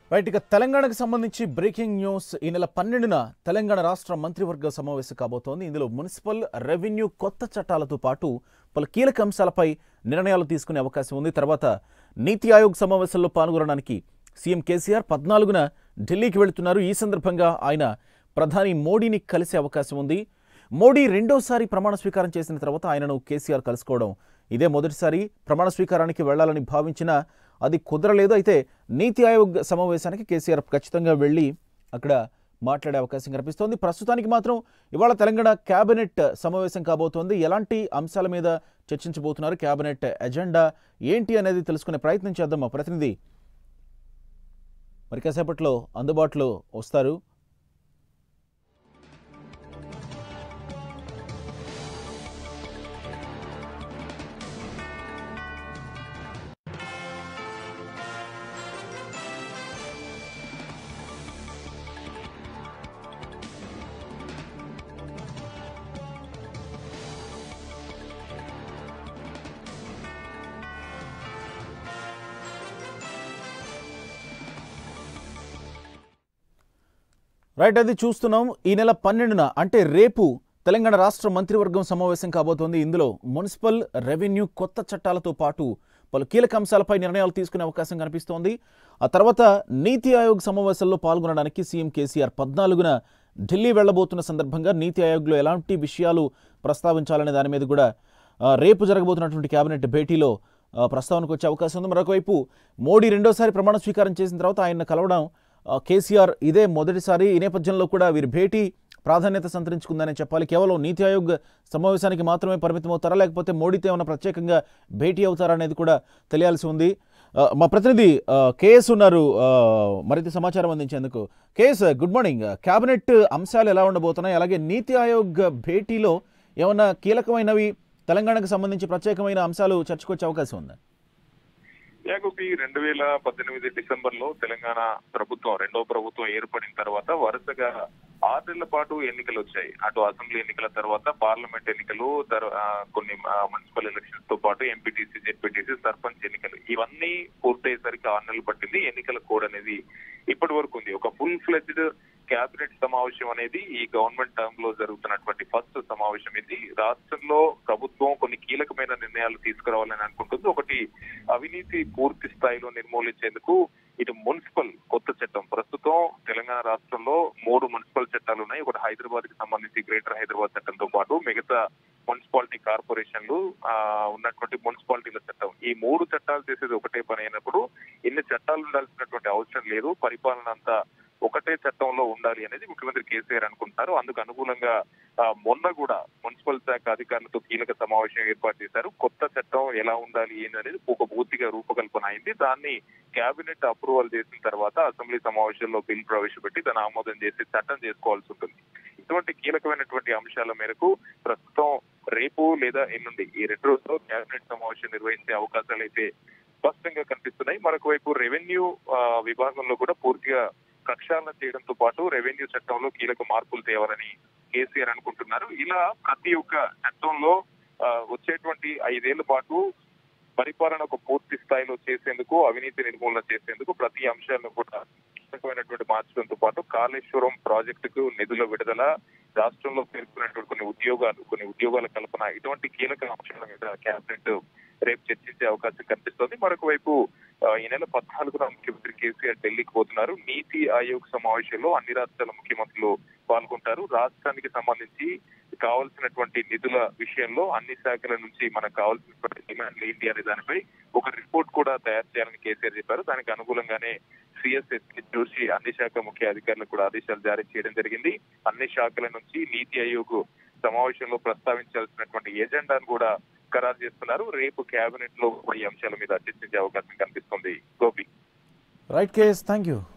right ఇక తెలంగాణకు సంబంధించి బ్రేకింగ్ న్యూస్ ఈ నెల పన్నెండున తెలంగాణ రాష్ట్ర మంత్రివర్గ సమావేశం కాబోతోంది ఇందులో మున్సిపల్ రెవెన్యూ కొత్త చట్టాలతో పాటు పలు కీలక అంశాలపై నిర్ణయాలు తీసుకునే అవకాశం ఉంది తర్వాత నీతి ఆయోగ్ సమావేశంలో పాల్గొనడానికి సీఎం కేసీఆర్ పద్నాలుగున ఢిల్లీకి వెళుతున్నారు ఈ సందర్భంగా ఆయన ప్రధాని మోడీని కలిసే అవకాశం ఉంది మోడీ రెండోసారి ప్రమాణ స్వీకారం చేసిన తర్వాత ఆయనను కేసీఆర్ కలుసుకోవడం ఇదే మొదటిసారి ప్రమాణ స్వీకారానికి వెళ్లాలని భావించినా అది కుదరలేదు అయితే నీతి ఆయోగ్ సమావేశానికి కేసీఆర్ ఖచ్చితంగా వెళ్ళి అక్కడ మాట్లాడే అవకాశం కనిపిస్తోంది ప్రస్తుతానికి మాత్రం ఇవాళ తెలంగాణ కేబినెట్ సమావేశం కాబోతోంది ఎలాంటి అంశాల మీద చర్చించబోతున్నారు కేబినెట్ ఎజెండా ఏంటి అనేది తెలుసుకునే ప్రయత్నం చేద్దాం మా ప్రతినిధి మరి కాసేపట్లో అందుబాటులో వస్తారు రైట్ అది చూస్తున్నాం ఈ నెల పన్నెండున అంటే రేపు తెలంగాణ రాష్ట్ర మంత్రివర్గం సమావేశం కాబోతోంది ఇందులో మున్సిపల్ రెవెన్యూ కొత్త చట్టాలతో పాటు పలు కీలక అంశాలపై నిర్ణయాలు తీసుకునే అవకాశం కనిపిస్తోంది ఆ తర్వాత నీతి ఆయోగ్ సమావేశంలో పాల్గొనడానికి సీఎం కేసీఆర్ పద్నాలుగున ఢిల్లీ వెళ్లబోతున్న సందర్భంగా నీతి ఆయోగ్లో ఎలాంటి విషయాలు ప్రస్తావించాలనే దాని మీద కూడా ఆ, రేపు జరగబోతున్నటువంటి కేబినెట్ భేటీలో ఆ, ప్రస్తావనకు వచ్చే అవకాశం ఉంది మరొకవైపు మోడీ రెండోసారి ప్రమాణ స్వీకారం చేసిన తర్వాత ఆయన కలవడం ఆ, కేసీఆర్ ఇదే మొదటిసారి ఈ నేపథ్యంలో కూడా వీరి భేటీ ప్రాధాన్యత సంతరించుకుందని చెప్పాలి కేవలం నీతి ఆయోగ్ సమావేశానికి మాత్రమే పరిమితమవుతారా లేకపోతే మోడీతో ఏమైనా ప్రత్యేకంగా భేటీ అవుతారా అనేది కూడా తెలియాల్సి ఉంది ఆ, మా ప్రతినిధి ఆ, కేఎస్ ఉన్నారు ఆ, మరింత సమాచారం అందించేందుకు కేఎస్ గుడ్ మార్నింగ్ కేబినెట్ అంశాలు ఎలా ఉండబోతున్నాయి అలాగే నీతి ఆయోగ్ భేటీలో ఏమైనా కీలకమైనవి తెలంగాణకు సంబంధించి ప్రత్యేకమైన అంశాలు చర్చకొచ్చే అవకాశం ఉందా యాగోపి రెండు వేల పద్దెనిమిది డిసెంబర్ లో తెలంగాణ ప్రభుత్వం రెండో ప్రభుత్వం ఏర్పడిన తర్వాత వరుసగా ఆరు నెలల పాటు ఎన్నికలు వచ్చాయి అటు అసెంబ్లీ ఎన్నికల తర్వాత పార్లమెంట్ ఎన్నికలు తర్- ఆ, కొన్ని ఆ, మున్సిపల్ ఎలక్షన్స్ తో పాటు ఎంపీటీసీ జెడ్పీటీసీ సర్పంచ్ ఎన్నికలు ఇవన్నీ పూర్తయ్యేసరికి ఆరు నెలలు పట్టింది ఎన్నికల కోడ్ అనేది ఇప్పటి వరకు ఉంది ఒక ఫుల్ ఫ్లెజ్డ్ క్యాబినెట్ సమావేశం అనేది ఈ గవర్నమెంట్ టర్మ్ లో జరుగుతున్నటువంటి ఫస్ట్ సమావేశం ఇది రాష్ట్రంలో ప్రభుత్వం కొన్ని కీలకమైన నిర్ణయాలు తీసుకురావాలని అనుకుంటుంది ఒకటి అవినీతి పూర్తి స్థాయిలో నిర్మూలించేందుకు ఇటు మున్సిపల్ కొత్త చట్టం ప్రస్తుతం తెలంగాణ రాష్ట్రంలో మూడు మున్సిపల్ చట్టాలు ఉన్నాయి ఒకటి హైదరాబాద్ కి సంబంధించి గ్రేటర్ హైదరాబాద్ చట్టంతో పాటు మిగతా మున్సిపాలిటీ కార్పొరేషన్లు ఆ, ఉన్నటువంటి మున్సిపాలిటీల చట్టం ఈ మూడు చట్టాలు చేసేది ఒకటే పని అయినప్పుడు ఇన్ని చట్టాలు ఉండాల్సినటువంటి అవసరం లేదు పరిపాలన అంతా ఒకటే చట్టంలో ఉండాలి అనేది ముఖ్యమంత్రి కేసీఆర్ అనుకుంటున్నారు అందుకు అనుగుణంగా ఆ, మొన్న కూడా మున్సిపల్ శాఖ అధికారులతో కీలక సమావేశం ఏర్పాటు చేశారు కొత్త చట్టం ఎలా ఉండాలి ఏంటి అనేది ఒక పూర్తిగా రూపకల్పన అయింది దాన్ని కేబినెట్ అప్రూవల్ చేసిన తర్వాత అసెంబ్లీ సమావేశంలో బిల్ ప్రవేశపెట్టి దాన్ని ఆమోదం చేసి చట్టం చేసుకోవాల్సి ఉంటుంది ఇటువంటి కీలకమైనటువంటి అంశాల మేరకు ప్రస్తుతం రేపు లేదా ఎల్లుండి ఈ రెండు రోజుల్లో కేబినెట్ సమావేశం నిర్వహించే అవకాశాలు అయితే స్పష్టంగా కనిపిస్తున్నాయి మరొక వైపు రెవెన్యూ ఆ, విభాగంలో కూడా పూర్తిగా ప్రక్షాళన చేయడంతో పాటు రెవెన్యూ చట్టంలో కీలక మార్పులు తేవాలని కేసీఆర్ అనుకుంటున్నారు ఇలా ప్రతి ఒక్క చట్టంలో ఆ, వచ్చేటువంటి ఐదేళ్ల పాటు పరిపాలన ఒక పూర్తి స్థాయిలో చేసేందుకు అవినీతి నిర్మూలన చేసేందుకు ప్రతి అంశాలను కూడా కీలకమైనటువంటి మార్చడంతో పాటు కాళేశ్వరం ప్రాజెక్టుకు నిధుల విడుదల రాష్ట్రంలో పేర్కొన్నటువంటి కొన్ని ఉద్యోగాలు కొన్ని ఉద్యోగాల కల్పన ఇటువంటి కీలక అంశాల మీద కేబినెట్ రేపు చర్చించే అవకాశం కనిపిస్తోంది మరొక వైపు ఆ, ఈ నెల పద్నాలుగున ముఖ్యమంత్రి కేసీఆర్ ఢిల్లీకి పోతున్నారు నీతి ఆయోగ్ సమావేశంలో అన్ని రాష్ట్రాల ముఖ్యమంత్రులు పాల్గొంటారు రాష్ట్రానికి సంబంధించి కావాల్సినటువంటి నిధుల విషయంలో అన్ని శాఖల నుంచి మనకు కావాల్సినటువంటి డిమాండ్లు ఏంటి అనే దానిపై ఒక రిపోర్ట్ కూడా తయారు చేయాలని కేసీఆర్ చెప్పారు దానికి అనుగుణంగానే సిఎస్ఎస్ చూసి అన్ని శాఖ ముఖ్య అధికారులకు కూడా ఆదేశాలు జారీ చేయడం జరిగింది అన్ని శాఖల నుంచి నీతి ఆయోగ్ సమావేశంలో ప్రస్తావించాల్సినటువంటి ఎజెండాను కూడా ఖరారు చేస్తున్నారు రేపు కేబినెట్ లో ఈ అంశాల మీద చర్చించే అవకాశం కనిపిస్తుంది Gopi right KS thank you